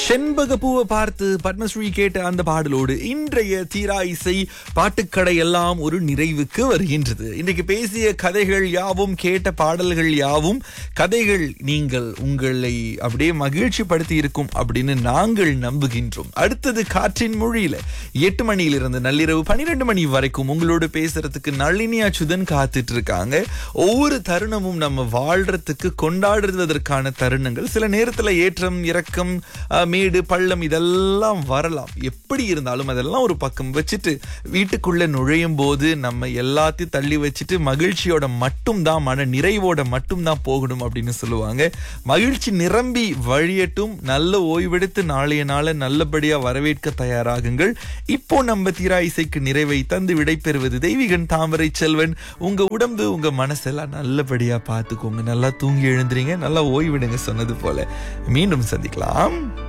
செண்பக பூவை பார்த்து பத்மஸ்ரீ கேட்ட அந்த பாடலோடு இன்றைய தீரா இசை பாட்டுக்கடை எல்லாம் ஒரு நிறைவுக்கு வருகின்றது இன்றைக்கு பேசிய கதைகள் யாவும் கேட்ட பாடல்கள் யாவும் கதைகள் நீங்கள் உங்களை அப்படியே மகிழ்ச்சி படுத்தி இருக்கும் அப்படின்னு நாங்கள் நம்புகின்றோம் அடுத்தது காற்றின் மொழியில எட்டு மணியிலிருந்து நள்ளிரவு பன்னிரெண்டு மணி வரைக்கும் உங்களோடு பேசுறதுக்கு நளினி அச்சுதன் காத்துட்டு இருக்காங்க ஒவ்வொரு தருணமும் நம்ம வாழ்றதுக்கு கொண்டாடுவதற்கான தருணங்கள் சில நேரத்துல ஏற்றம் இறக்கம் அஹ், மேடு பள்ளம் இதெல்லாம் வரலாம் எப்படி இருந்தாலும் அதெல்லாம் ஒரு பக்கம் வச்சுட்டு வீட்டுக்குள்ள நுழையும் போது நம்ம எல்லாத்தையும் தள்ளி வச்சுட்டு மகிழ்ச்சியோட மட்டும்தான் மன நிறைவோட மட்டும்தான் போகணும் அப்படின்னு சொல்லுவாங்க மகிழ்ச்சி நிரம்பி வழியட்டும் நல்ல ஓய்வெடுத்து நாளைய நாளை நல்லபடியா வரவேற்க தயாராகுங்கள் இப்போ நம்ம தீரா இசைக்கு நிறைவை தந்து விடைபெறுவது தெய்வீகன் தாமரை செல்வன் உங்க உடம்பு உங்க மனசெல்லாம் நல்லபடியா பார்த்துக்கோங்க நல்லா தூங்கி எழுந்துறீங்க நல்லா ஓய்விடுங்க சொன்னது போல மீண்டும் சந்திக்கலாம்